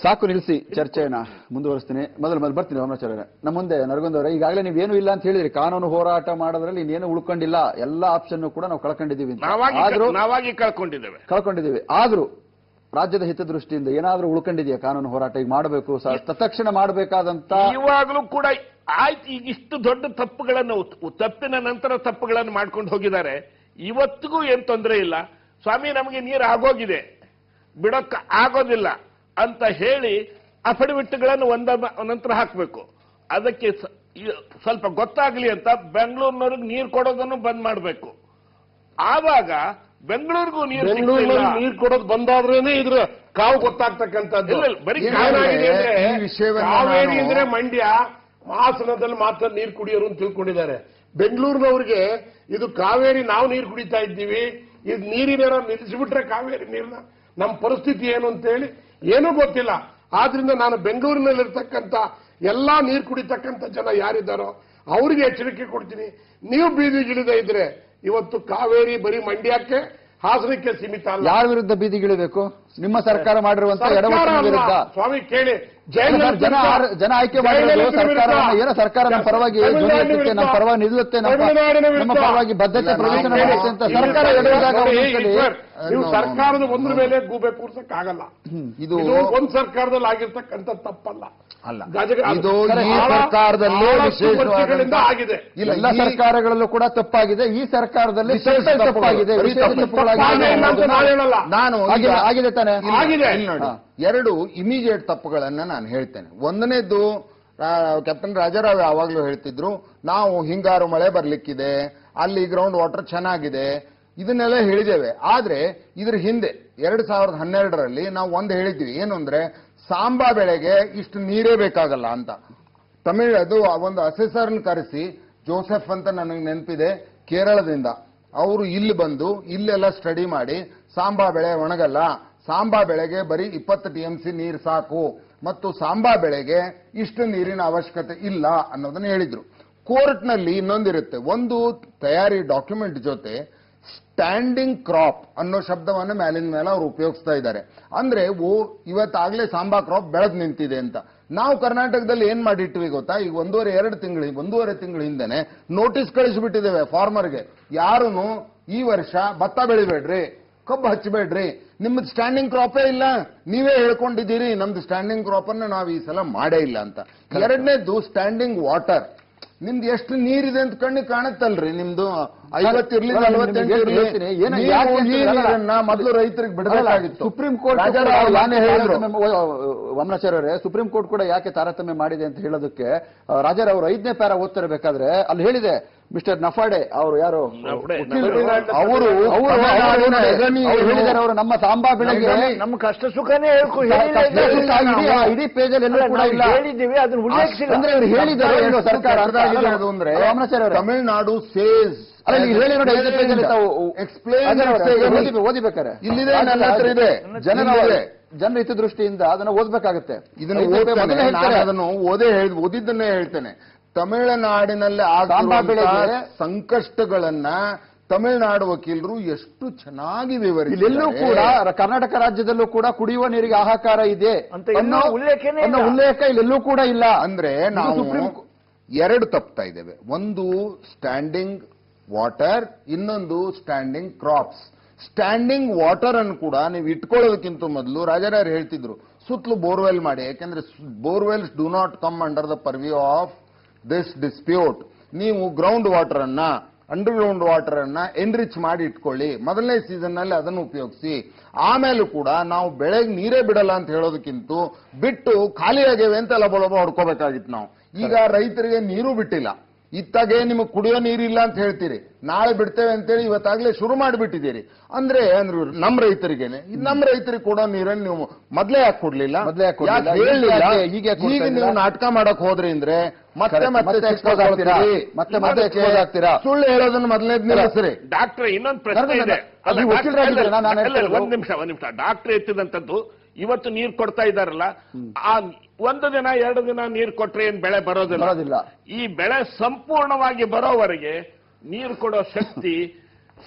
ಸಾಕು ನಿಲ್ಲಿಸಿ ಚರ್ಚೆಯನ್ನ ಮುಂದುವರಿಸ್ತೀನಿ ಮೊದಲು ಮೊದಲು ಬರ್ತೀನಿ ವಾಮನಾಚಾರ್ಯ ನಮ್ಮ ಮುಂದೆ ನರಗೊಂದವರ ಈಗಾಗಲೇ ನೀವೇನು ಇಲ್ಲ ಅಂತ ಹೇಳಿದ್ರಿ ಕಾನೂನು ಹೋರಾಟ ಮಾಡೋದ್ರಲ್ಲಿ ಇನ್ನೇನು ಉಳ್ಕೊಂಡಿಲ್ಲ ಎಲ್ಲಾ ಆಪ್ಷನ್ ಕೂಡ ನಾವು ಕಳ್ಕೊಂಡಿದೀವಿ ಅಂತ. ನಾವಾಗಿ ಆದ್ರೂ ನಾವಾಗಿ ಕಳ್ಕೊಂಡಿದ್ದೇವೆ ಕಳ್ಕೊಂಡಿದ್ದೀವಿ ಆದ್ರೂ ರಾಜ್ಯದ ಹಿತದೃಷ್ಟಿಯಿಂದ ಏನಾದ್ರೂ ಉಳ್ಕೊಂಡಿದೆಯಾ ಕಾನೂನು ಹೋರಾಟ ಈಗ ಮಾಡಬೇಕು ಸ- ತತ್ಕ್ಷಣ ಮಾಡಬೇಕಾದಂತ ಇವಾಗಲೂ ಕೂಡ ಆಯ್ತು ಈಗ ಇಷ್ಟು ದೊಡ್ಡ ತಪ್ಪುಗಳನ್ನು ಉತ್- ತಪ್ಪಿನ ನಂತರ ತಪ್ಪುಗಳನ್ನು ಮಾಡ್ಕೊಂಡು ಹೋಗಿದ್ದಾರೆ ಇವತ್ತಿಗೂ ಏನ್ ತೊಂದರೆ ಇಲ್ಲ ಸ್ವಾಮಿ ನಮಗೆ ನೀರು ಆಗೋಗಿದೆ ಬಿಡೋಕ್ ಆಗೋದಿಲ್ಲ ಅಂತ ಹೇಳಿ ಅಫಿಡವಿಟ್ಗಳನ್ನು ಒಂದ ನಂತರ ಹಾಕಬೇಕು ಅದಕ್ಕೆ ಸ- ಈ- ಸ್ವಲ್ಪ ಗೊತ್ತಾಗ್ಲಿ ಅಂತ ಬೆಂಗಳೂರಿನವ್ರಿಗೆ ನೀರು ಕೊಡೋದನ್ನು ಬಂದ್ ಮಾಡಬೇಕು ಆವಾಗ ಬೆಂಗಳೂರಿಗೂ ನೀರು ಸಿಗ್ತಾ ಬೆಂಗಳೂರಿನಲ್ಲಿ ಇಲ್ಲ. ನೀರು ಕೊಡೋದು ಬಂದಾದ್ರೇನೆ ಇದ್ರ ಕಾವು ಗೊತ್ತಾಗ್ತಕ್ಕಂಥದ್ದು ಇಲ್ಲ, ಇಲ್ಲ, ಬರೀ ಏನಾಗಿದೆ ಅಂದ್ರೆ, ಈ ವಿಷಯವನ್ನ ಕಾವೇರಿ ನಾನು- ಅಂದ್ರೆ ಮಂಡ್ಯ ಹಾಸನದಲ್ಲಿ ಮಾತ್ರ ನೀರು ಕುಡಿಯೋರು ಅಂತ ತಿಳ್ಕೊಂಡಿದ್ದಾರೆ ಬೆಂಗಳೂರಿನವ್ರಿಗೆ ಇದು ಕಾವೇರಿ ನಾವು ನೀರು ಕುಡಿತಾ ಇದ್ದೀವಿ ಇದು ನೀರಿನ ನಿಲ್ಲಿಸಿಬಿಟ್ರೆ ಕಾವೇರಿ ನೀರನ್ನ ನಮ್ಮ ಪರಿಸ್ಥಿತಿ ಏನು ಅಂತ ಹೇಳಿ ಏನೂ ಗೊತ್ತಿಲ್ಲ ಆದ್ರಿಂದ ನಾನು ಬೆಂಗಳೂರಿನಲ್ಲಿರ್ತಕ್ಕಂಥ ಎಲ್ಲಾ ನೀರು ಕುಡಿತಕ್ಕಂಥ ಜನ ಯಾರಿದ್ದಾರೋ ಅವರಿಗೆ ಎಚ್ಚರಿಕೆ ಕೊಡ್ತೀನಿ ನೀವು ಬೀದಿಗಿಳಿದೇ ಇದ್ರೆ ಇವತ್ತು ಕಾವೇರಿ ಬರೀ ಮಂಡ್ಯಕ್ಕೆ ಹಾಸನಕ್ಕೆ ಸೀಮಿತ ಅಲ್ಲ ಯಾರ ವಿರುದ್ಧ ಬೀದಿಗಿಳಿಬೇಕು ನಿಮ್ಮ ಸರ್ಕಾರ ಮಾಡಿರುವಂತ ಸರ್ಕಾರ ಎಡವಟ್ಟಿನ ಅಲ್ಲ. ವಿರುದ್ಧ ಸ್ವಾಮಿ ಕೇಳಿ ಅಲ್ಲ ಸರ್, ಜನ ಆರ್- ಜನ ಆಯ್ಕೆ ಮಾಡಿರೋದು ಸರ್ಕಾರ ಏನೋ ಸರ್ಕಾರ ನಮ್ಮ ಪರವಾಗಿ ಧ್ವನಿ ಎತ್ತುತ್ತೆ, ನಮ್ಮ ಪರವಾಗಿ ನಿಲ್ಲುತ್ತೆ ನಮ್ಮ ನಮ್ಮ ಪರವಾಗಿ ಬದ್ಧತೆ ಇಲ್ಲ, ಪ್ರದರ್ಶನ ನಾವು ಮಾಡುತ್ತೆ ಅಂತ ಕೇಳಿ- ಸರ್ಕಾರ ಎಡವಿದಾಗ ಒಂದೊಂದ್ಸಲಿ ನೀವು No, no. ಸರ್ಕಾರದ ಒಂದ್ರ ಮೇಲೆ ಗೂಬೆ ಕೂರ್ಸಕ್ಕಾಗಲ್ಲ ಇದು ಇದು ಒಂದ್ ಸರ್ಕಾರದಲ್ಲಿ ಆಗಿರ್ತಕ್ಕಂಥ ತಪ್ಪಲ್ಲ ಅಲ್ಲ ಗಜ- ಅದು ಇದು ಸರಿ, ಈ ಬಹಳ- ಸರ್ಕಾರದಲ್ಲೇ ಬಹಳಷ್ಟು ವರ್ಷಗಳಿಂದ ವಿಶೇಷವಾದಂತ ಆಗಿದೆ ಇಲ್ಲ ಎಲ್ಲ ಈ- ಸರ್ಕಾರಗಳಲ್ಲೂ ಕೂಡ ತಪ್ಪಾಗಿದೆ ಈ ಸರ್ಕಾರದಲ್ಲಿ ವಿಶೇಷ ಸ್ವಲ್ಪ ತಪ್ಪುಗಳು, ತಪ್ಪಾಗಿದೆ ಬರೀ ವಿಶೇಷ ತಪ್ಪು. ತಪ್ಪುಗಳಾಗಿದೆ. ತಪ್ಪಾಗಿಲ್ಲ ಅಂತ ನಾನು ಹೇಳಲ್ಲ ನಾನು ಈಗ- ಆಗಿದೆ ಆಗಿದೆ ತಾನೆ ಇಲ್ಲ, ಆಗಿದೆ. ಇಲ್ಲಿ ನೋಡಿ ಹಾ. ಎರಡು ಇಮಿಡಿಯೇಟ್ ತಪ್ಪುಗಳನ್ನ ನಾನು ಹೇಳ್ತೇನೆ ಒಂದನೇದು ಕ್ಯಾಪ್ಟನ್ ರಾಜಾರಾವ್ ಯಾವಾಗ್ಲೂ ಹೇಳ್ತಿದ್ರು ನಾವು ಹಿಂಗಾರು ಮಳೆ ಬರ್ಲಿಕ್ಕಿದೆ ಅಲ್ಲಿ ಗ್ರೌಂಡ್ ವಾಟರ್ ಚೆನ್ನಾಗಿದೆ ಇದನ್ನೆಲ್ಲ ಹೇಳಿದ್ದೇವೆ ಆದ್ರೆ ಇದ್ರ ಹಿಂದೆ ಎರಡ್ ಸಾವಿರದ ಹನ್ನೆರಡರಲ್ಲಿ ನಾವು ಒಂದು ಹೇಳಿದ್ವಿ ಏನು ಅಂದ್ರೆ ಸಾಂಬಾ ಬೆಳೆಗೆ ಇಷ್ಟು ನೀರೇ ಬೇಕಾಗಲ್ಲ ಅಂತ ತಮಿಳ್ ಅದು ಒಂದು ಅಸೆಸರ್ನ ಕರೆಸಿ ಜೋಸೆಫ್ ಅಂತ ನನಗೆ ನೆನಪಿದೆ ಕೇರಳದಿಂದ ಅವರು ಇಲ್ಲಿ ಬಂದು ಇಲ್ಲೆಲ್ಲ ಸ್ಟಡಿ ಮಾಡಿ ಸಾಂಬಾ ಬೆಳೆ ಒಣಗಲ್ಲ ಸಾಂಬಾ ಬೆಳೆಗೆ ಬರೀ ಇಪ್ಪತ್ತು ಟಿ ಎಂ ಸಿ ನೀರು ಸಾಕು ಮತ್ತು ಸಾಂಬಾ ಬೆಳೆಗೆ ಇಷ್ಟು ನೀರಿನ ಅವಶ್ಯಕತೆ ಇಲ್ಲ ಅನ್ನೋದನ್ನ ಹೇಳಿದ್ರು ಕೋರ್ಟ್ನಲ್ಲಿ ಇನ್ನೊಂದಿರುತ್ತೆ ಒಂದು ತಯಾರಿ ಡಾಕ್ಯುಮೆಂಟ್ ಜೊತೆ ಸ್ಟ್ಯಾಂಡಿಂಗ್ ಕ್ರಾಪ್ ಅನ್ನೋ ಶಬ್ದವನ್ನ ಮೇಲಿನ ಮೇಲೆ ಅವ್ರು ಉಪಯೋಗಿಸ್ತಾ ಇದ್ದಾರೆ ಅಂದ್ರೆ ಓ ಇವತ್ತಾಗ್ಲೇ ಸಾಂಬಾ ಕ್ರಾಪ್ ಬೆಳೆದ್ ನಿಂತಿದೆ ಅಂತ ನಾವು ಕರ್ನಾಟಕದಲ್ಲಿ ಏನ್ ಮಾಡಿಟ್ವಿ ಗೊತ್ತಾ ಈಗ ಒಂದೂವರೆ ಎರಡು ತಿಂಗಳು ಒಂದೂವರೆ ತಿಂಗಳ ಹಿಂದೆನೆ ನೋಟಿಸ್ ಕಳಿಸ್ಬಿಟ್ಟಿದ್ದೇವೆ ಫಾರ್ಮರ್ಗೆ ಯಾರುನು ಈ ವರ್ಷ ಭತ್ತ ಬೆಳಿಬೇಡ್ರಿ ಕಬ್ಬು ಹಚ್ಚಬೇಡ್ರಿ ನಿಮ್ಮದು ಸ್ಟ್ಯಾಂಡಿಂಗ್ ಕ್ರಾಪೇ ಇಲ್ಲ ನೀವೇ ಹೇಳ್ಕೊಂಡಿದ್ದೀರಿ ನಮ್ದು ಸ್ಟ್ಯಾಂಡಿಂಗ್ ಕ್ರಾಪ್ ಅನ್ನ ನಾವು ಈ ಸಲ ಮಾಡೇ ಇಲ್ಲ ಅಂತ ಎರಡನೇದು ಸ್ಟ್ಯಾಂಡಿಂಗ್ ವಾಟರ್ ನಿಮ್ದು ಎಷ್ಟು ನೀರಿದೆ ಅಂತ ಕಣ್ಣಿಗೆ ಕಾಣುತ್ತಲ್ರಿ ನಿಮ್ದು ಐವತ್ತಿರ್ಲಿ ನಾನು ನಲವತ್ತೆಂಟು ನಿಮ್ಗೆ ಇರ್ಲಿ ಹೇಳ್ತೀನಿ, ಏನು ನೀವು ಯಾಕೆ ಅಂತ ಈ ಹೇಳಲ್ಲ. ನೀರನ್ನ ಮೊದಲು ರೈತರಿಗೆ ಬಿಡಬೇಕಾಗಿತ್ತು ಸುಪ್ರೀಂ ಕೋರ್ಟ್ ರಾಜಾರಾವ್ ಯಾನೇ ಹೇಳಿದ್ರು ವಮನಾಚಾರ್ಯ ಅವರೇ ಸುಪ್ರೀಂ ಕೋರ್ಟ್ ಕೂಡ ಯಾಕೆ ತಾರತಮ್ಯ ಮಾಡಿದೆ ಅಂತ ಹೇಳೋದಕ್ಕೆ ಆ, ರಾಜಾರಾವ್ ಅವರು ಐದನೇ ಪ್ಯಾರ ಓದ್ತಿರ್ಬೇಕಾದ್ರೆ ಅಲ್ಲಿ ಹೇಳಿದೆ ಮಿಸ್ಟರ್ ನಫಾಡೆ ಅವರು ಯಾರು ನಫಾಡೆ, ವಕೀಲರು, ನಫಾಡೆ. ಅವರು ಅವರು ತಮಿಳ್ನಾಡಿನ ಅವರು ಎಗಣಿ ಅವರು ಏನು? ಹೇಳಿದ್ದಾರೆ ಅವರು ನಮ್ಮ ಸಾಂಬಾ ಬೆಳೆಗೆ ನಮ್ಮ- ನಮ್ಮ ಕಷ್ಟ ಸುಖನೇ ಹೇಳ್ಕೊ ಹೇಳಿಲ್ಲ ಕಷ್ಟ ಸುಖ ಇಡೀ ಆ ಇಡೀ ಪೇಜಲ್ಲಿ ಎಲ್ಲೂ ಅಲ್ಲ, ಕೂಡ ನಾವು ಇಲ್ಲ ಹೇಳಿದ್ದೀವಿ ಅದನ್ನ ಉಲ್ಲೇಖಿಸಿಲ್ಲ ಅಂದ್ರೆ ಇವ್ರು ಹೇಳಿದ್ದಾರೆ ಸರ್ಕಾರ ಇನ್ನು ಎಷ್ಟು ಸರ್ಕಾರ ಅಂತ ಕೆಟ್ಟದಾಗಿದೆ ಅಲ್ಲ, ಅದು ಅಂದ್ರೆ ವಾಮನಾಚಾರ್ಯ ಅವರೇ. ತಮಿಳುನಾಡು ಸೇಸ್ ಅಲ್ಲ ನೀವು ಹೇಳಿ ನೋಡಿ ಐದನೇ ಪೇಜಲ್ಲಿ ತಾವು ಎಕ್ಸ್ಪ್ಲೇನ್ ಅದನ್ನ ಓದಿ- ಓದಿ- ಓದಿಬೇಕಾರೆ ಇಲ್ಲಿದೆ, ನನ್ನ ಹತ್ರ ಇದೆ. ಜನರ ಇಲ್ಲಿದೆ. ಜನರ ಹಿತದೃಷ್ಟಿಯಿಂದ ಅದನ್ನ ಓದ್ಬೇಕಾಗತ್ತೆ ಇದನ್ನು ಐದನೇ ಪೇ- ಮೊದಲೇ ಓದ್ತಾನೆ ಹೇಳ್ತಾರೆ. ನಾನು ಅದನ್ನು ಓದೇ ಹೇಳ್ ಓದಿದ್ದನ್ನೇ ಹೇಳ್ತೇನೆ ತಮಿಳುನಾಡಿನಲ್ಲಿ ಸಾಂಬಾ ಬೆಳೆಗೆ ಆಗಿರುವಂತಹ ಸಂಕಷ್ಟಗಳನ್ನ ತಮಿಳುನಾಡು ವಕೀಲರು ಎಷ್ಟು ಚೆನ್ನಾಗಿ ಇಲ್ಲೆಲ್ಲೂ ಕೂಡ ವಿವರಿಸಿದ್ದಾರೆ ರ- ಕರ್ನಾಟಕ ರಾಜ್ಯದಲ್ಲೂ ಕೂಡ ಕುಡಿಯುವ ನೀರಿಗೆ ಹಾಹಾಕಾರ ಇದೆ ಅಂತ ಎಲ್ಲೂ ಅನ್ನೋ- ಉಲ್ಲೇಖನೇ ಅನ್ನೋ ಇಲ್ಲ. ಉಲ್ಲೇಖ ಇಲ್ಲೆಲ್ಲೂ ಕೂಡ ಇಲ್ಲ ಅಂದ್ರೆ ಇದು ನಾವು ಸುಪ್ರೀಂ ಎರಡು ತಪ್ತಾ ಇದ್ದೇವೆ ಒಂದು ಸ್ಟ್ಯಾಂಡಿಂಗ್ ವಾಟರ್ ಇನ್ನೊಂದು ಸ್ಟ್ಯಾಂಡಿಂಗ್ ಕ್ರಾಪ್ಸ್ ಸ್ಟ್ಯಾಂಡಿಂಗ್ ವಾಟರ್ ಅನ್ನು ಕೂಡ ನೀವು ಇಟ್ಕೊಳ್ಳೋದಕ್ಕಿಂತ ಮೊದಲು ರಾಜಾರಾಯರು ಹೇಳ್ತಿದ್ರು ಸುತ್ತಲೂ ಬೋರ್ವೆಲ್ ಮಾಡಿ ಯಾಕಂದ್ರೆ borewells do not come under the purview of this dispute ನೀವು ಗ್ರೌಂಡ್ ವಾಟರ್ ಅನ್ನ ಅಂಡರ್ ಗ್ರೌಂಡ್ ವಾಟರ್ ಅನ್ನ ಎನ್ರಿಚ್ ಮಾಡಿ ಇಟ್ಕೊಳ್ಳಿ ಮೊದಲನೇ ಸೀಸನ್ ನಲ್ಲಿ ಅದನ್ನು ಉಪಯೋಗಿಸಿ ಆಮೇಲೂ ಕೂಡ ನಾವು ಬೆಳೆಗೆ ನೀರೇ ಬಿಡಲ್ಲ ಅಂತ ಹೇಳೋದಕ್ಕಿಂತ ಬಿಟ್ಟು ಖಾಲಿ ಆಗ್ಯವೆ ಅಂತ ಲಬ ಲಬ ಹೊಡ್ಕೋಬೇಕಾಗಿತ್ತು ನಾವು ಈಗ ರೈತರಿಗೆ ನೀರು ಬಿಟ್ಟಿಲ್ಲ ಇತ್ತಾಗೆ ನಿಮಗೆ ಕುಡಿಯೋ ನೀರಿಲ್ಲ ಅಂತ ಹೇಳ್ತೀರಿ ನಾಳೆ ಬಿಡ್ತೇವೆ ಅಂತೇಳಿ ಇವತ್ತಾಗ್ಲೇ ಶುರು ಮಾಡಿಬಿಟ್ಟಿದ್ದೀರಿ ಅಂದ್ರೆ ಅಂದ್ರೆ ನಮ್ಮ ರೈತರಿಗೇನೆ ಇದ್ ನಮ್ಮ ರೈತರಿಗೆ ಕೊಡೋ ನೀರನ್ನು ನೀವು ಮೊದ್ಲೇ ಯಾಕೆ ಕೊಡ್ಲಿಲ್ಲ ಮೊದ್ಲೇ ಯಾಕ್ ಕೊಡ್ಲಿಲ್ಲ? ಯಾಕ್ ಹೇಳಿಲ್ಲ? ಈಗ ಯಾಕೆ- ಈಗ ಯಾಕ್ ಕೊಡ್ತಾ ಈಗ ನೀವು ಇದ್ದೀರಾ? ನಾಟಕ ಮಾಡಕ್ ಹೋದ್ರಿ ಅಂದ್ರೆ ಮತ್ತೆ Correct. ಮತ್ತೆ ಮತ್ತೆ expose ಆಗ್ತೀರಾ? ಮತ್ತೆ ಮತ್ತೆ ಅದಕ್ಕೆ expose ಆಗ್ತೀರಾ? ಸುಳ್ಳು ಹೇಳೋದನ್ನ ಮೊದಲನೇ ನಿಲ್ಲಿಸ್ರಿ ಡಾಕ್ಟರ್ ಇನ್ನೊಂದು ಪ್ರಶ್ನೆ ನರ್ಮದ- ಇದೆ ಅಲ್ಲ, ನೀವು ಡಾಕ್ಟರ್ ವಕೀಲರಾಗಿದ್ದೀರಾ? ಅಲ್ಲ, ನಾನು ಅಲ್ಲ, ಹೇಳ್ತಾ ಒಂದ್ ನಿಮಿಷ ಒಂದ್ ನಿಮಿಷ ಡಾಕ್ಟರ್ ಎತ್ತಿದಂತದ್ದು ಇವತ್ತು ನೀರ್ ಕೊಡ್ತಾ ಇದಾರಲ್ಲ ಆ ಒಂದು ದಿನ ಎರಡು ದಿನ ನೀರ್ ಕೊಟ್ರೆ ಏನ್ ಬೆಳೆ ಬರೋದಿಲ್ಲ ಬರೋದಿಲ್ಲ. ಈ ಬೆಳೆ ಸಂಪೂರ್ಣವಾಗಿ ಬರೋವರೆಗೆ ನೀರು ಕೊಡೋ ಶಕ್ತಿ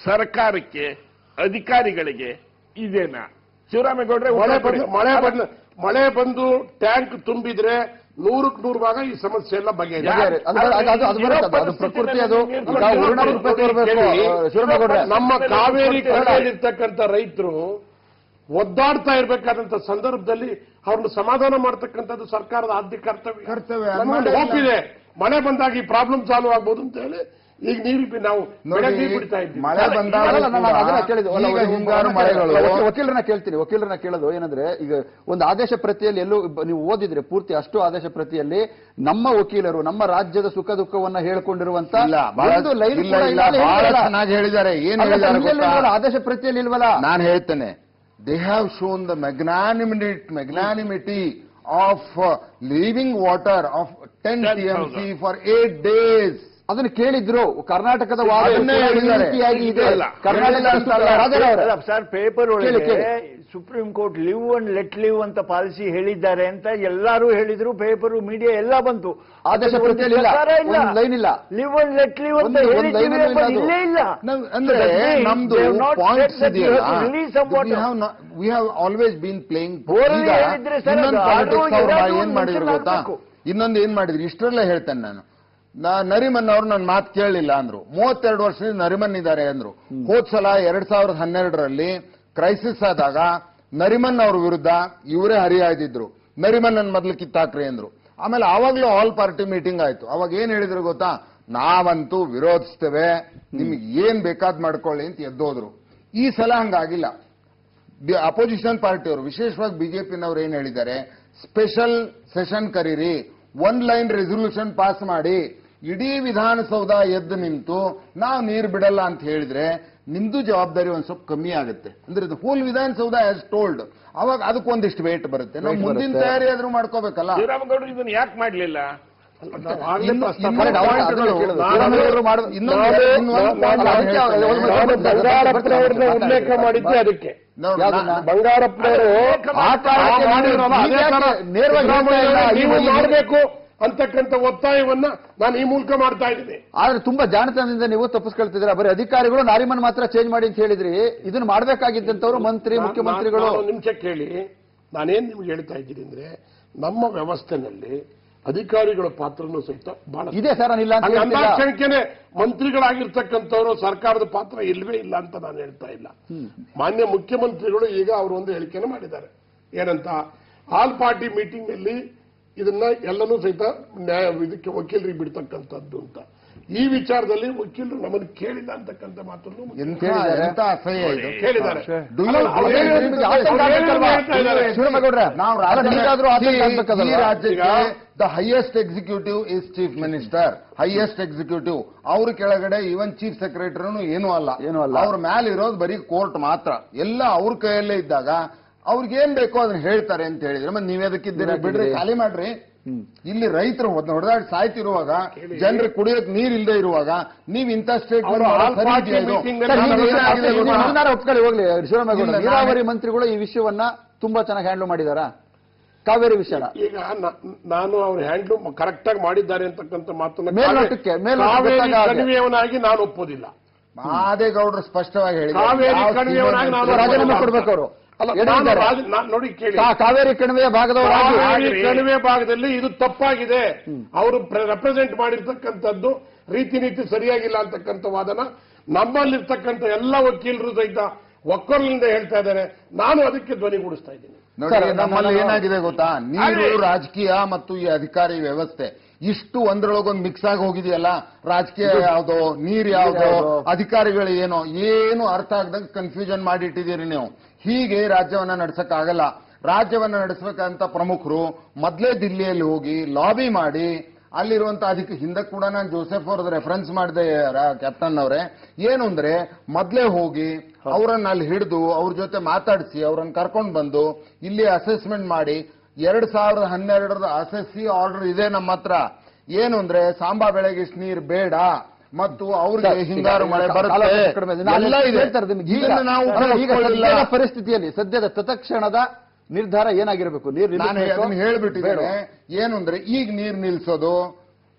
ಸರ್ಕಾರಕ್ಕೆ ಅಧಿಕಾರಿಗಳಿಗೆ ಇದೇನಾ ಶಿವರಾಮೇಗೌಡ್ರೆ ಮಳೆ ಉತ್ತರ ಕೊಡಿ. ಬಂದ ಮಳೆ ಬಂದ ಮಳೆ ಬಂದು ಟ್ಯಾಂಕ್ ತುಂಬಿದ್ರೆ ನೂರಕ್ ನೂರು ಭಾಗ ಈ ಸಮಸ್ಯೆ ಎಲ್ಲ ಬಗೆಹರಿಯುತ್ತೆ. ಬಗೆಹರಿ- ಅದು ಬರ- ಅದು- ಅದು- ಅದು ಬರುತ್ತೆ ಅದು. ಅದು ಪ್ರಕೃತಿ ಅದು ಈಗ ವರುಣ ಕೃಪೆ ತೋರ್ಬೇಕು ಶಿವರಾಮೇಗೌಡ್ರೆ ನಮ್ಮ ಕಾವೇರಿ ಕಡೆಯಲ್ಲಿರ್ತಕ್ಕಂಥ ರೈತರು ಒದ್ದಾಡ್ತಾ ಇರ್ಬೇಕಾದಂತ ಸಂದರ್ಭದಲ್ಲಿ ಅವ್ರನ್ನ ಸಮಾಧಾನ ಮಾಡ್ತಕ್ಕಂಥದ್ದು ಸರ್ಕಾರದ ಆದ್ಯ ಕರ್ತವ್ಯ ಕರ್ತವ್ಯ. ನಮ್ಗೊಂದು ಮಾಡಿಲ್ಲ. hope ಇದೆ ಮಳೆ ಬಂದಾಗ ಈ ಪ್ರಾಬ್ಲಮ್ ಸಾಲ್ವ್ ಆಗ್ಬೋದು ಅಂತ ಹೇಳಿ ಈಗ ನೀರು ಬಿ- ನಾವು ನೋಡಿ, ಬೆಳಗ್ಗೆ ಬಿಡ್ತಾ ಇದ್ದೀವಿ ಮಳೆ ಅಲ್ಲ, ಬಂದಾಗ ಅಲ್ಲ, ನಾನು ಅದನ್ನ ಕೇಳಿದ್ದು. ಅಲ್ಲ, ಈಗ ಒಂದು- ಹಿಂಗಾರು ಒಂದು- ಮಳೆಗಳು ವಕೀಲ- ವಕೀಲರನ್ನ ಕೇಳ್ತೀನಿ ವಕೀಲರನ್ನ ಕೇಳೋದು ಏನಂದ್ರೆ ಈಗ ಒಂದು ಆದೇಶ ಪ್ರತಿಯಲ್ಲಿ ಎಲ್ಲೂ ಬ- ನೀವು ಓದಿದ್ರೆ ಪೂರ್ತಿ ಅಷ್ಟು ಆದೇಶ ಪ್ರತಿಯಲ್ಲಿ ನಮ್ಮ ವಕೀಲರು ನಮ್ಮ ರಾಜ್ಯದ ಸುಖ ದುಃಖವನ್ನ ಹೇಳ್ಕೊಂಡಿರುವಂತ ಇಲ್ಲ ಬಹಳ ಒಂದು ಲೈನ್ ಇಲ್ಲ ಕೂಡ ಇಲ್ಲ ಇಲ್ಲ, ಬಹಳ ಹೇಳಿಲ್ಲ. ಚೆನ್ನಾಗಿ ಹೇಳಿದ್ದಾರೆ ಏನ್ ಅಲ್ಲ, ಹೇಳಿದ್ದಾರೆ ಸಂಜೆಯಲ್ಲಿ ಗೊತ್ತಾ? ಇಲ್ವಲ್ಲ, ಆದೇಶ ಪ್ರತಿಯಲ್ಲಿ ಇಲ್ವಲ್ಲ ನಾನು ಹೇಳ್ತೇನೆ they have shown the magnanimity magnanimity of leaving water of ten T M C for eight days ಅದನ್ನ ಕೇಳಿದ್ರು ಕರ್ನಾಟಕದ ವಾದ ಅದನ್ನೇ ಕೂಡ ಈ ಹೇಳಿದ್ದಾರೆ. ರೀತಿಯಾಗಿ ಇದೆ ಇಲ್ಲ. ಕರ್ನಾಟಕ ಹೇಳಿಲ್ಲ ಅಂತ ಅಂತಲ್ಲ. ರಾಜರವರೇ. ಅಲ್ಲ ಸರ್ ಪೇಪರ್ ಒಳಗೆ ಕೇಳಿ, Supreme Court live and let live ಅಂತ ಪಾಲಿಸಿ ಹೇಳಿದ್ದಾರೆ ಅಂತ ಎಲ್ಲರೂ ಹೇಳಿದ್ರು ಪೇಪರ್ ಮೀಡಿಯಾ ಎಲ್ಲ ಬಂತು ಆದೇಶ ಅದಕ್ಕೆ ಒಂದು ಪ್ರತಿಯಲ್ಲಿ ಇಲ್ಲ. ಪ್ರಕಾರ ಇಲ್ಲ ಒಂದು ಲೈನ್ ಇಲ್ಲ. ಲಿವ್ ಅಂಡ್ ಲೆಟ್ ಲಿವ್ ಅಂತ ಒಂದು- ಒಂದು ಹೇಳಿದ್ದೀವಿ ಲೈನ್ ಇಲ್ಲ ಎಂಬುದು ಅದು. ಇಲ್ಲೇ ಇಲ್ಲ ನಾವ್- ಅಂದ್ರೆ So that means ನಮ್ದು they have not points said that you have to ಇದೆಯಲ್ಲ release some water. We have always been playing ಬೋರಲ್ಲಿ ಹೇಳಿದ್ರೆ ಸರ್, ಇನ್ನೊಂದು ಅದು ಪಾಲಿಟಿಕ್ಸ್ ಆದ್ರೂ ಅವ್ರು ಏನಾದ್ರೂ ಏನ್ ಒಂದು ಮಾಡಿದ್ರು mention ಗೊತ್ತಾ ಆಗ್ಬೇಕು. ಇನ್ನೊಂದು ಏನ್ ಮಾಡಿದ್ರು ಇಷ್ಟರಲ್ಲೇ ಹೇಳ್ತೇನೆ ನಾನು ನಾ ನರಿಮನ್ ಅವ್ರು ನನ್ನ ಮಾತು ಕೇಳಲಿಲ್ಲ ಅಂದ್ರು ಮೂವತ್ತೆರಡು ವರ್ಷದಿಂದ ನರಿಮನ್ ಇದ್ದಾರೆ ಅಂದ್ರು ಹೋದ್ ಸಲ ಎರಡ್ ಸಾವಿರದ ಹನ್ನೆರಡರಲ್ಲಿ ಕ್ರೈಸಿಸ್ ಆದಾಗ ನರಿಮನ್ ಅವ್ರ ವಿರುದ್ಧ ಇವರೇ ಹರಿಹಾಯ್ದಿದ್ರು ನರಿಮನ್ ನನ್ನ ಮೊದಲು ಕಿತ್ತಾಕ್ರಿ ಅಂದ್ರು ಆಮೇಲೆ ಆವಾಗ್ಲೂ ಆಲ್ ಪಾರ್ಟಿ ಮೀಟಿಂಗ್ ಆಯ್ತು ಅವಾಗ ಏನ್ ಹೇಳಿದ್ರು ಗೊತ್ತಾ ನಾವಂತೂ ವಿರೋಧಿಸ್ತೇವೆ ನಿಮ್ಗೆ ಏನ್ ಬೇಕಾದ್ ಮಾಡ್ಕೊಳ್ಳಿ ಅಂತ ಎದ್ದೋದ್ರು ಈ ಸಲ ಹಂಗಾಗಿಲ್ಲ ಅಪೋಸಿಷನ್ ಪಾರ್ಟಿಯವರು ವಿಶೇಷವಾಗಿ ಬಿಜೆಪಿನವರು ಏನ್ ಹೇಳಿದ್ದಾರೆ ಸ್ಪೆಷಲ್ ಸೆಷನ್ ಕರೀರಿ ಒನ್ ಲೈನ್ ರೆಸೊಲ್ಯೂಷನ್ ಪಾಸ್ ಮಾಡಿ ಇಡೀ ವಿಧಾನಸೌಧ ಎದ್ದು ನಿಂತು ನಾವು ನೀರು ಬಿಡಲ್ಲ ಅಂತ ಹೇಳಿದ್ರೆ ನಿಮ್ದು ಜವಾಬ್ದಾರಿ ಒಂದ್ ಸ್ವಲ್ಪ ಕಮ್ಮಿ ಆಗುತ್ತೆ ಅಂದ್ರೆ ಇದು ಹೋಲ್ ವಿಧಾನಸೌಧ ಆಸ್ ಟೋಲ್ಡ್ ಅವಾಗ ಅದಕ್ಕೊಂದಿಷ್ಟು ವೇಟ್ ಬರುತ್ತೆ ನಾವು Weight ಮುಂದಿನ ಬರುತ್ತೆ. ತಯಾರಿ ಆದ್ರೂ ಮಾಡ್ಕೋಬೇಕಲ್ಲ ಶ್ರೀರಾಮಗೌಡರು ಇದನ್ನ ಯಾಕೆ ಮಾಡ್ಲಿಲ್ಲ ನಾವು ಆಗ್ಲೇ ಇನ್ನು- ಪ್ರಸ್ತಾಪ ಇನ್ನು ಮಾಡಿದ್ವಿ. point ಗಳು ಕೇಳೋದು. ನಾನು- ಶ್ರೀರಾಮಗೌಡರು ಮಾಡು- ಇನ್ನೊಂದು- ನಾನು- ಇನ್ನೊಂದು point ನಾನು- ನಾನು ಹೇಳ್ತೇನೆ. ನಾನು ನಾನು ಬಂಗಾರಪ್ಪನವ್ರನ್ನ ಉಲ್ಲೇಖ ಮಾಡಿದ್ದೆ ಅದಕ್ಕೆ ನೋಡಿ, ಯಾವ್ದನ್ನ? ನಾ- ಬಂಗಾರಪ್ಪನವರು ಆ ಕಾಲಕ್ಕೆ ಆ ಮಾಡಿದ್ರಲ್ಲ, ಅದೇ ಈಗ ತರ ನೇರವಾಗಿ ಹೇಳ್ತಾ ಇಲ್ಲ. ನೀವು ಈ- ಮಾಡಬೇಕು ಅಂತಕ್ಕಂಥ ಒತ್ತಾಯವನ್ನ ನಾನು ಈ ಮೂಲಕ ಮಾಡ್ತಾ ಇದ್ದೀನಿ ಆದ್ರೆ ತುಂಬಾ ಜಾಣತನದಿಂದ ನೀವು ತಪ್ಪಿಸ್ಕೊಳ್ತಿದ್ದೀರಾ ಬರೀ ಅಧಿಕಾರಿಗಳು ನಾರಿಮನ್ ಮಾತ್ರ ಚೇಂಜ್ ಮಾಡಿ ಅಂತ ಹೇಳಿದ್ರಿ ಇದನ್ನ ಮಾಡ್ಬೇಕಾಗಿದ್ದಂತವ್ರು ಮಂತ್ರಿ ನಾ- ಮುಖ್ಯಮಂತ್ರಿಗಳು ನಾನು ಒಂದು ನಿಮಿಷ ಕೇಳಿ ನಾನೇನ್ ನಿಮ್ಗೆ ಹೇಳ್ತಾ ಇದ್ದೀನಿ ಅಂದ್ರೆ ನಮ್ಮ ವ್ಯವಸ್ಥೆನಲ್ಲಿ ಅಧಿಕಾರಿಗಳ ಪಾತ್ರನೂ ಸಹಿತ ಬಹಳ ಇದೆ ಸರ್ ನಾನು ಇಲ್ಲ ಅಂತ ಹಂಗ ಹೇಳ್ತಿಲ್ಲ. ಅಂದಾಕ್ಷಣಕ್ಕೆ ಮಂತ್ರಿಗಳಾಗಿರ್ತಕ್ಕಂಥವ್ರು ಸರ್ಕಾರದ ಪಾತ್ರ ಇಲ್ವೇ ಇಲ್ಲ ಅಂತ ನಾನು ಹೇಳ್ತಾ ಇಲ್ಲ ಮಾನ್ಯ ಮುಖ್ಯಮಂತ್ರಿಗಳು ಈಗ ಅವರು ಒಂದು ಹೇಳಿಕೆಯನ್ನು ಮಾಡಿದ್ದಾರೆ ಏನಂತ ಆಲ್ ಪಾರ್ಟಿ ಮೀಟಿಂಗ್ ನಲ್ಲಿ ಇದನ್ನ ಎಲ್ಲನೂ ಸಹಿತ ನ್ಯಾಯ ಇದಕ್ಕೆ ವಕೀಲರಿಗೆ ಬಿಡ್ತಕ್ಕಂಥದ್ದು ಅಂತ ಈ ವಿಚಾರದಲ್ಲಿ ವಕೀಲರು ನಮ್ಮನ್ನು ಕೇಳಿಲ್ಲ ಅಂತಕ್ಕಂಥ ಮಾತನ್ನು ಎಂಥ ಕೇಳಿದ್ದಾರೆ. ಎಂಥ ಅಸಹ್ಯ ಇದು ಕೇಳಿದ್ದಾರೆ Do you- ಅಲ್ಲ, ಅವ್ರು do you- ಹೇಳಿದ್ರು ನಿಮ್ಗೆ ಆತಂಕ ಅವ್ರು ಆಗ್ಬೇಕಲ್ವಾ? ಹೇಳ್ತಾ ಇದ್ದಾರೆ. ಶಿವರಾಮೇಗೌಡ್ರೆ, ನಾವು ಅಲ್ಲ, ನಿಮ್ಗಾದ್ರೂ ಆತಂಕ ಆಗ್ಬೇಕಲ್ವಾ? ಈ ರಾಜ್ಯಕ್ಕೆ ಈಗ- the highest executive is chief minister highest executive ಅವ್ರ ಕೆಳಗಡೆ ಇವನ್ ಚೀಫ್ ಸೆಕ್ರೆಟರಿನು ಏನೂ ಅಲ್ಲ ಏನೂ ಅಲ್ಲ. ಅವ್ರ ಮೇಲೆ ಇರೋದು ಬರೀ ಕೋರ್ಟ್ ಮಾತ್ರ ಎಲ್ಲ ಅವ್ರ ಕೈಯಲ್ಲೇ ಇದ್ದಾಗ ಅವ್ರಿಗೆ ಏನ್ ಬೇಕೋ ಅದನ್ನ ಹೇಳ್ತಾರೆ ಅಂತ ಹೇಳಿದ್ರೆ ಮತ್ತೆ ನೀವ್ ಅದಕ್ಕಿದ್ದೀರಿ ನೀವ್ ಬಿಡ್ರಿ ಯಾಕಿದ್ದೀರಿ? ಖಾಲಿ ಮಾಡ್ರಿ ಇಲ್ಲಿ ರೈತರು ಹೊಡೆದಾಡಿ ಸಾಯ್ತಿರುವಾಗ ಜನರಿಗೆ ಕುಡಿಯೋಕ್ ನೀರ್ ಇಲ್ಲದೆ ಇರುವಾಗ ನೀವ್ ಇಂಥ ಅವರು ಸ್ಟೇಟ್ಮೆಂಟ್ all party meeting ನಲ್ಲಿ ಸರ್, ನಾನು ಈಗ ಏನಾಗಿದೆ ಏನಾಗಿದೆ ಗೊತ್ತಾ? ಗೊತ್ತಾ? ಇದನ್ನಾರು ಒಪ್ಕೊಳ್ಳಿ ಹೋಗ್ಲಿ ಶಿವರಾಮೇಗೌಡ ಇಲ್ಲ, ನಾನು- ನೀರಾವರಿ ಮಂತ್ರಿಗಳು ಈ ವಿಷಯವನ್ನ ತುಂಬಾ ಚೆನ್ನಾಗಿ ಹ್ಯಾಂಡಲ್ ಮಾಡಿದಾರಾ ಕಾವೇರಿ ವಿಷಯನ ಈಗ ನ- ನಾನು ಅವ್ರ ಹ್ಯಾಂಡ್ಲು ಕರೆಕ್ಟ್ ಆಗಿ ಮಾಡಿದ್ದಾರೆ ಅಂತಕ್ಕಂಥ ಮಾತನ್ನ ಮೇಲ್ನೋಟಕ್ಕೆ, ಮೇಲ್ನೋಟಕ್ಕೆ ಕಾವೇರಿ ಗೊತ್ತಾಗ ಹಾಗೆ. ಕಣಿವೆಯವನಾಗಿ ನಾನು ಒಪ್ಪೋದಿಲ್ಲ ಮಾದೇಗೌಡರು ಸ್ಪಷ್ಟವಾಗಿ ಹೇಳಿದ್ದಾರೆ. ಕಾವೇರಿ ಯಾವ ಕಣಿವೆಯವನಾಗಿ ನಾನು ಶ್ರೀಮಂತರು- ರಾಜೀನಾಮೆ ಕೊಡ್ಬೇಕು ಅವರು ಅಲ್ಲ ಏನು ನಾನು ಹೇಳ್ತಾರೆ? ರಾಜ- ನಾನ್ ನೋಡಿ ಕೇಳಿ ಕಾ- ಕಾವೇರಿ ಕಣಿವೆಯ ಭಾಗದವರಾಗಿ ಕಾವೇರಿ ಕಣಿವೆ ಭಾಗದಲ್ಲಿ ಇದು ತಪ್ಪಾಗಿದೆ ಅವರು ರೆಪ್ರೆಸೆಂಟ್ ಮಾಡಿರ್ತಕ್ಕಂಥದ್ದು ರೀತಿ ನೀತಿ ಸರಿಯಾಗಿಲ್ಲ ಅಂತಕ್ಕಂಥ ವಾದನ ನಮ್ಮಲ್ಲಿರ್ತಕ್ಕಂಥ ಎಲ್ಲ ವಕೀಲರು ಸಹಿತ ಒಕ್ಕೊರಲಿಂದ ಹೇಳ್ತಾ ಇದ್ದಾರೆ ನಾನು ಅದಕ್ಕೆ ಧ್ವನಿಗೂಡಿಸ್ತಾ ಇದ್ದೀನಿ ನೋಡಿ ಸರ್, ನಮ್ಮಲ್ಲಿ ನಾನು- ಏನಾಗಿದೆ ಗೊತ್ತಾ ನೀರು ಆಗ್ಲಿ. ರಾಜಕೀಯ ಮತ್ತು ಈ ಅಧಿಕಾರಿ ವ್ಯವಸ್ಥೆ ಇಷ್ಟು ಒಂದ್ರೊಳಗೊಂದು ಮಿಕ್ಸ್ ಆಗಿ ಹೋಗಿದೆಯಲ್ಲ ರಾಜಕೀಯ ಯಾವ್ದೋ ನೀರ್ ಯಾವ್ದೋ ಯಾವ್ದೋ. ಅಧಿಕಾರಿಗಳು ಏನೋ ಏನು ಅರ್ಥ ಆಗದಂಗೆ ಕನ್ಫ್ಯೂಷನ್ ಮಾಡಿಟ್ಟಿದ್ದೀರಿ ನೀವು ಹೀಗೆ ರಾಜ್ಯವನ್ನ ನಡ್ಸಕ್ ಆಗಲ್ಲ ರಾಜ್ಯವನ್ನ ನಡೆಸಬೇಕಂತ ಪ್ರಮುಖರು ಮೊದ್ಲೇ ದಿಲ್ಲಿಯಲ್ಲಿ ಹೋಗಿ ಲಾಬಿ ಮಾಡಿ ಅಲ್ಲಿರುವಂತ ಅದಕ್ಕೆ ಹಿಂದೆ ಕೂಡ ನಾನು ಜೋಸೆಫ್ ಅವ್ರದ್ದು ರೆಫರೆನ್ಸ್ ಮಾಡಿದೆ ಕ್ಯಾಪ್ಟನ್ ಅವರೇ ಏನು ಅಂದ್ರೆ ಮೊದ್ಲೇ ಹೋಗಿ ಅವರನ್ನ ಅಲ್ಲಿ ಹಿಡಿದು ಅವ್ರ ಜೊತೆ ಮಾತಾಡಿಸಿ ಅವ್ರನ್ನ ಕರ್ಕೊಂಡು ಬಂದು ಇಲ್ಲಿ ಅಸೆಸ್ಮೆಂಟ್ ಮಾಡಿ ಎರಡ್ ಸಾವಿರದ ಹನ್ನೆರಡರ ಅಸೆಸ್ಸಿ ಆರ್ಡರ್ ಇದೆ ನಮ್ಮ ಹತ್ರ ಏನು ಅಂದ್ರೆ ಸಾಂಬಾ ಬೆಳೆಗೆ ಇಷ್ಟು ನೀರು ಬೇಡ ಮತ್ತು ಅವ್ರಿಗೆ ಸರ್, ಹಿಂಗಾರು ಈಗ ಮಳೆ ಕಾಲ ಬರುತ್ತೆ ಕಡಿಮೆ ಇದೆ. ನಾನು ಎಲ್ಲ ಇದೆ ಹೇಳ್ತಾ ಇರೋದು ನಿಮ್ಗೆ ಈಗ ಇದನ್ನ ನಾವು ಅಲ್ಲ, ಈಗ ಒಪ್ಕೊಳ್ಳಿಲ್ಲ. ಸದ್ಯದ ಪರಿಸ್ಥಿತಿಯಲ್ಲಿ ಸದ್ಯದ ತತ್ಕ್ಷಣದ ನಿರ್ಧಾರ ಏನಾಗಿರಬೇಕು ನೀರು ನಾನು ನಿಲ್ಲಿಸ್ಬೇಕು? ಅದನ್ನ ಹೇಳ್ಬಿಟ್ಟಿದ್ದೇನೆ ಬೇಡ. ಏನು ಅಂದ್ರೆ ಈಗ ನೀರ್ ನಿಲ್ಸೋದು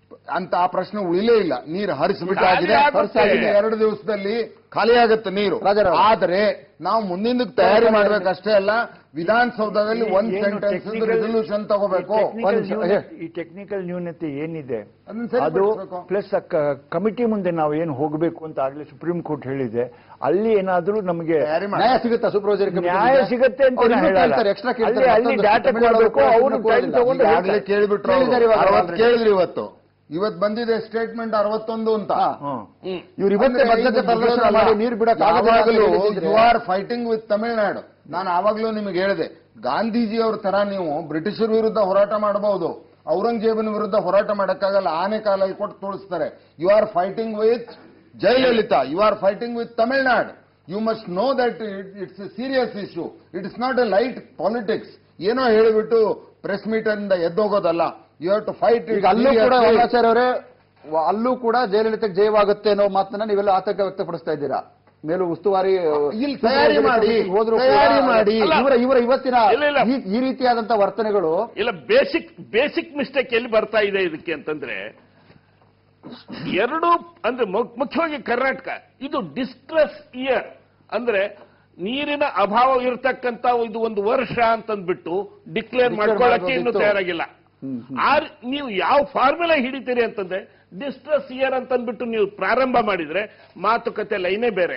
ಅಂತ ಆ ಪ್ರಶ್ನೆ ಉಳಿಲೇ ಇಲ್ಲ ನೀರು ಹರಿಸ್ಬಿಟ್ಟಾಗಿದೆ ಖಾಲಿ ಆಗುತ್ತೆ. ಹರಿಸಾಗಿದೆ ಎರಡು ದಿವಸದಲ್ಲಿ ಖಾಲಿ ಆಗುತ್ತೆ ನೀರು ರಾಜಾರಾವ್. ಆದ್ರೆ ನಾವು ಮುಂದಿನದಕ್ಕೆ ತಯಾರಿ ಮಾಡ್ಬೇಕಷ್ಟೇ ಅಲ್ಲ ವಿಧಾನಸೌಧದಲ್ಲಿ ಒಂದ್ ಏನು ಸೆಂಟೆನ್ಸ್ technical- ರೆಸಲ್ಯೂಷನ್ ತಗೋಬೇಕು ಈ technical ಒಂದ್ ನಿಮಿಷ, ನ್ಯೂನ- ಈ ಟೆಕ್ನಿಕಲ್ ನ್ಯೂನತೆ ಏನಿದೆ ಅದನ್ನ ಅದು ಸರಿಪಡಿಸ್ಬೇಕು. ಪ್ಲಸ್ ಕಮಿಟಿ ಮುಂದೆ ನಾವು ಏನು ಹೋಗಬೇಕು ಅಂತ ಆಗ್ಲೇ ಸುಪ್ರೀಂ ಕೋರ್ಟ್ ಹೇಳಿದೆ ಅಲ್ಲಿ ಏನಾದ್ರೂ ನಮಗೆ ತಯಾರಿ ಮಾಡಿ ನ್ಯಾಯ ಸಿಗುತ್ತಾ ಸೂಪರ್ವೈಸರಿ ಕಮಿಟಿ ನ್ಯಾಯ ಸಿಗುತ್ತೆ ಅಂತ ಅವ್ರು ನಾನು ಇನ್ನೂ ಹೇಳಲ್ಲ. ಕೇಳ್ತಾರೆ, extra ಕೇಳ್ತಾರೆ. ಅಲ್ಲಿ- ಅಲ್ಲಿ ಮತ್ತೊಂದು data ತಮಿಳ್ನಾಡು ಕೊಡ್ಬೇಕು, ಕೂಡ ಅವ್ರು ಇನ್ನೂ time ಕೊಡಲಿಲ್ಲ. ತಗೊಂಡು ಈಗಾಗಲೇ ಕೇಳಿಬಿಟ್ರು ಕೇಳಿದ್ದಾರೆ ಇವಾಗ ಅರವತ್ತು already. ಕೇಳಿದ್ರಿ ಇವತ್ತು ಇವತ್ತು ಬಂದಿದೆ ಸ್ಟೇಟ್ಮೆಂಟ್ ಅರವತ್ತೊಂದು ಅಂತ ಹಾ. ಹ್ಮ್. ಹ್ಮ್ ಇವ್ರು ಇವತ್ತೇ ಅಂದ್ರೆ ಬದ್ಧತೆ ಇದು ಪ್ರದರ್ಶನ ಬಿಡೋದಲ್ಲ. ಮಾಡಿ ನೀರು ಬಿಡಕ್ ಯಾವಾಗಲೂ you are fighting with Tamil Nadu ನಾನು ಆವಾಗಲೂ ನಿಮಗೆ ಹೇಳಿದೆ ಗಾಂಧೀಜಿ ಅವ್ರ ತರ ನೀವು ಬ್ರಿಟಿಷರ ವಿರುದ್ಧ ಹೋರಾಟ ಮಾಡಬಹುದು ಔರಂಗಜೇಬನ ವಿರುದ್ಧ ಹೋರಾಟ ಮಾಡಕ್ಕಾಗಲ್ಲ ಆನೆ ಕಾಲಲ್ಲಿ ಕೊಟ್ಟು ತೋರಿಸ್ತಾರೆ you are fighting with Jayalalithaa you are fighting with Tamil Nadu you must know that it's A serious issue it is not A light politics ಏನೋ ಹೇಳಿಬಿಟ್ಟು ಪ್ರೆಸ್ ಮೀಟ್ ಇಂದ ಎದ್ದೋಗೋದಲ್ಲ ಯು ಹ್ಯಾವ್ ಟು ಫೈಟ್ ಈಗ ಅಲ್ಲೂ ಕೂಡ ವರದಾಚಾರ್ಯ ಅವರೇ ವ- ಅಲ್ಲೂ ಕೂಡ ಜಯಲಲಿತಾಗೆ ಜಯವಾಗುತ್ತೆ ಅನ್ನೋ ಮಾತನ್ನ ನೀವೆಲ್ಲ ಆತಂಕ ವ್ಯಕ್ತಪಡಿಸ್ತಾ ಇದ್ದೀರಾ ಮೇಲೂ ಉಸ್ತುವಾರಿ ಇಲ್ಲಿ ತಯಾರಿ ಮಾಡಿ, ಹೋದ್ರು ತಯಾರಿ ಮಾಡಿ. ಇವರ ಇವರ ಇವತ್ತಿನ ಇಲ್ಲ, ಇಲ್ಲ. ಈ- ಈ ರೀತಿಯಾದಂತ ವರ್ತನೆಗಳು ಇಲ್ಲ ಬೇಸಿಕ್ ಬೇಸಿಕ್ ಮಿಸ್ಟೇಕ್ ಎಲ್ಲಿ ಬರ್ತಾ ಇದೆ ಇದಕ್ಕೆ ಅಂತಂದ್ರೆ ಎರಡು ಅಂದ್ರೆ ಮು- ಮುಖ್ಯವಾಗಿ ಕರ್ನಾಟಕ ಇದು ಡಿಸ್ಟ್ರೆಸ್ ಇಯರ್ ಅಂದ್ರೆ ನೀರಿನ ಅಭಾವ ಇರತಕ್ಕಂತ ಇದು ಒಂದು ವರ್ಷ ಅಂತಂದ್ಬಿಟ್ಟು ಡಿಕ್ಲೇರ್ ಮಾಡ್ಕೊಳ್ಳಕ್ಕೆ ಇನ್ನು ಮಾಡ್ಬೋದಿತ್ತು. ತಯಾರಾಗಿಲ್ಲ ಆ ರಿ- ನೀವು ಯಾವ ಫಾರ್ಮುಲಾ ಹಿಡಿತೀರಿ ಅಂತಂದ್ರೆ ಡಿಸ್ಟ್ರೆಸ್ ಇಯರ್ ಅಂತಂದ್ಬಿಟ್ಟು ನೀವು ಪ್ರಾರಂಭ ಮಾಡಿದ್ರೆ ಮಾತುಕತೆ ಲೈನೇ ಬೇರೆ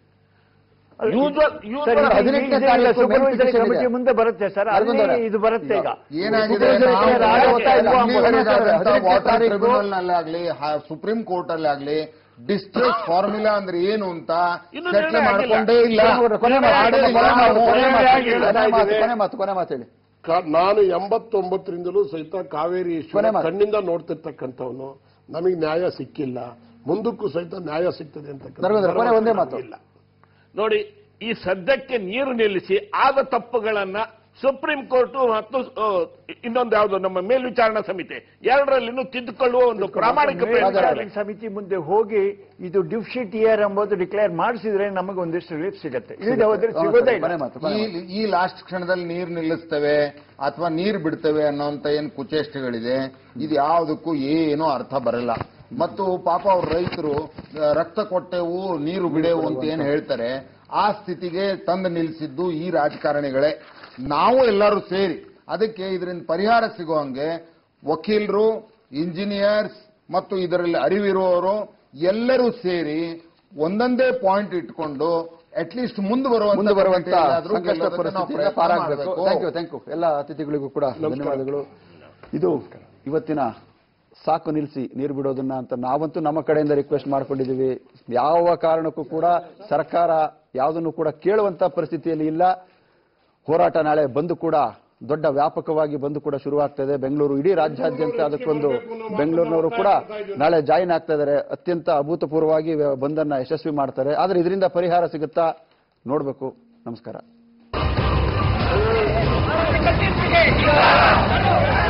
ಯೂಸ್ವಲ್ ಸರ್, ಯೂಸ್ವಲ್ ಇದು- ಹದಿನೆಂಟನೇ ಇದು ಈಗ ತಾರೀಕು supervisory notification committee ಇದೆ. ಮುಂದೆ ಬರುತ್ತೆ ಸರ್ ಅಲ್ಲಿ ನರಗುಂದ ಅವರೇ. ಇದು ಬರುತ್ತೆ ಈಗ ಏನಾಗಿದೆ supervisory ನಾವು ರಾಜ ಗೊತ್ತಾ ಇಲ್ವಾ? ಅಂಗೀಕರಿಸಿದಂತ ಹದಿನೆಂಟನೇ ವಾಟರ್ ತಾರೀಕು ಟ್ರಿಬ್ಯುನಲ್ ನಲ್ಲಾಗ್ಲಿ ಸುಪ್ರೀಂ ಕೋರ್ಟ್ ಅಲ್ಲಿ ಆಗ್ಲಿ ಡಿಸ್ಟ್ರೆಸ್ ಫಾರ್ಮುಲಾ ಅಂದ್ರೆ ಏನು ಅಂತ ಇನ್ನು ಚರ್ಚೆ ನಿರ್ಣಯ ಆಗಿಲ್ಲ. ಮಾಡ್ಕೊಂಡೇ ಇಲ್ಲ ಕೊನೆ ಮಾತು, ಮಾಡಿಲ್ಲ. ಕೊನೆ ಮಾತು, ಕೊನೆ ನಾವು ಮಾತು, ಹೇಳ್ತಾ ಕೊನೆ ಮಾತು, ಇದ್ದೀವಿ. ಕೊನೆ ಮಾತು ಕೊನೆ ಮಾತು ಹೇಳಿ ಕಾ- ನಾನು ಎಂಬತ್ತೊಂಬತ್ತರಿಂದಲೂ ಸಹಿತ ಕಾವೇರಿ issue ಕೊನೆ ಮಾತು. ಕಣ್ಣಿಂದ ನೋಡ್ತಿರ್ತಕ್ಕಂಥವನು ನಮಗೆ ನ್ಯಾಯ ಸಿಕ್ಕಿಲ್ಲ ಮುಂದಕ್ಕೂ ಸಹಿತ ನ್ಯಾಯ ಸಿಗ್ತದೆ ಅಂತ ಧರ್ಮೇಂದ್ರ, ಕೊನೆ ಒಂದೇ ಮಾತು. ಇಲ್ಲ ನೋಡಿ ಈ ಸದ್ಯಕ್ಕೆ ನೀರು ನಿಲ್ಲಿಸಿ ಆದ ತಪ್ಪುಗಳನ್ನ ಸುಪ್ರೀಂ ಕೋರ್ಟ್ ಮತ್ತು ಆ, ಇನ್ನೊಂದು ಯಾವುದು ನಮ್ಮ ಮೇಲ್ವಿಚಾರಣಾ ಸಮಿತಿ ಎರಡರಲ್ಲಿನೂ ತಿದ್ದುಕೊಳ್ಳುವ ಒಂದು ಪ್ರಾಮಾಣಿಕ ಪ್ರಯತ್ನ ಮೇಲ್ವಿಚಾರಣೆ ಆಗಲಿ. ಸಮಿತಿ ಮುಂದೆ ಹೋಗಿ ಇದು ಡಿಫಿಸಿಟ್ ಇಯರ್ ಎಂಬುದು ಡಿಕ್ಲೇರ್ ಮಾಡಿಸಿದ್ರೆ ನಮಗೆ ಒಂದಿಷ್ಟು ರಿಲೀಫ್ ಸಿಗುತ್ತೆ ಇಲ್ಲದೆ ಹೋದ್ರೆ ಸಿಗೋದೇ ಇಲ್ಲ ಕೊನೆ ಮಾತು ಕೊನೆ ಈ ಮಾತು. ಈ ಲಾಸ್ಟ್ ಕ್ಷಣದಲ್ಲಿ ನೀರು ನಿಲ್ಲಿಸ್ತೇವೆ ಅಥವಾ ನೀರು ಬಿಡ್ತೇವೆ ಅನ್ನೋಂತ ಏನು ಕುಚೇಷ್ಟೆಗಳಿದೆ ಇದು ಯಾವುದಕ್ಕೂ ಏನೂ ಅರ್ಥ ಬರಲ್ಲ ಮತ್ತು ಪಾಪ ಅವ್ರ ರೈತರು ಆ, ರಕ್ತ ಕೊಟ್ಟೆವು ನೀರು ಬಿಡೆವು ಅಂತ ಏನು ಹೇಳ್ತಾರೆ ಆ ಸ್ಥಿತಿಗೆ ತಂದು ನಿಲ್ಲಿಸಿದ್ದು ಈ ರಾಜಕಾರಣಿಗಳೇ ನಾವು ಎಲ್ಲರೂ ಸೇರಿ ಅದಕ್ಕೆ ಇದರಿಂದ ಪರಿಹಾರ ಸಿಗುವಂಗೆ ವಕೀಲರು ಇಂಜಿನಿಯರ್ಸ್ ಮತ್ತು ಇದರಲ್ಲಿ ಅರಿವಿರುವವರು ಎಲ್ಲರೂ ಸೇರಿ ಒಂದೊಂದೇ ಪಾಯಿಂಟ್ ಇಟ್ಕೊಂಡು ಅಟ್ಲೀಸ್ಟ್ ಮುಂದೆ ಬರುವಂತ ಮುಂದೆ ಬರುವಂತ ಗಂಟೆಯಲ್ಲಾದ್ರೂ ಸಂಕಷ್ಟ ಗೆಲ್ಲೋದಕ್ಕೆ ನಾವು ಪರಿಸ್ಥಿತಿಯಿಂದ ಪ್ರಯತ್ನ ಪಾರಾಗಬೇಕು ಮಾಡ್ಬೇಕು. ಥ್ಯಾಂಕ್ ಯು ಥ್ಯಾಂಕ್ ಯು ಎಲ್ಲ ಅತಿಥಿಗಳಿಗೂ ಕೂಡ ಧನ್ಯವಾದಗಳು ಇದು ಇವತ್ತಿನ ಸಾಕು ನಿಲ್ಲಿಸಿ ನೀರು ಬಿಡೋದನ್ನ ಅಂತ ನಾವಂತೂ ನಮ್ಮ ಕಡೆಯಿಂದ ರಿಕ್ವೆಸ್ಟ್ ಮಾಡ್ಕೊಂಡಿದ್ದೀವಿ ಯಾವ ಕಾರಣಕ್ಕೂ ಕೂಡ ಸರ್ಕಾರ ಯಾವುದನ್ನು ಕೂಡ ಕೇಳುವಂತ ಪರಿಸ್ಥಿತಿಯಲ್ಲಿ ಇಲ್ಲ ಹೋರಾಟ ನಾಳೆ ಬಂದು ಕೂಡ ದೊಡ್ಡ ವ್ಯಾಪಕವಾಗಿ ಬಂದು ಕೂಡ ಶುರುವಾಗ್ತಾ ಇದೆ ಬೆಂಗಳೂರು ಇಡೀ ರಾಜ್ಯಾದ್ಯಂತ ಅದಕ್ಕೊಂದು ಬೆಂಗಳೂರಿನವರು ಕೂಡ ನಾಳೆ ಜಾಯಿನ್ ಆಗ್ತಾ ಇದ್ದಾರೆ ಅತ್ಯಂತ ಅಭೂತಪೂರ್ವವಾಗಿ ಬಂದನ್ನ ಯಶಸ್ವಿ ಮಾಡ್ತಾರೆ ಆದ್ರೆ ಇದರಿಂದ ಪರಿಹಾರ ಸಿಗುತ್ತಾ ನೋಡ್ಬೇಕು ನಮಸ್ಕಾರ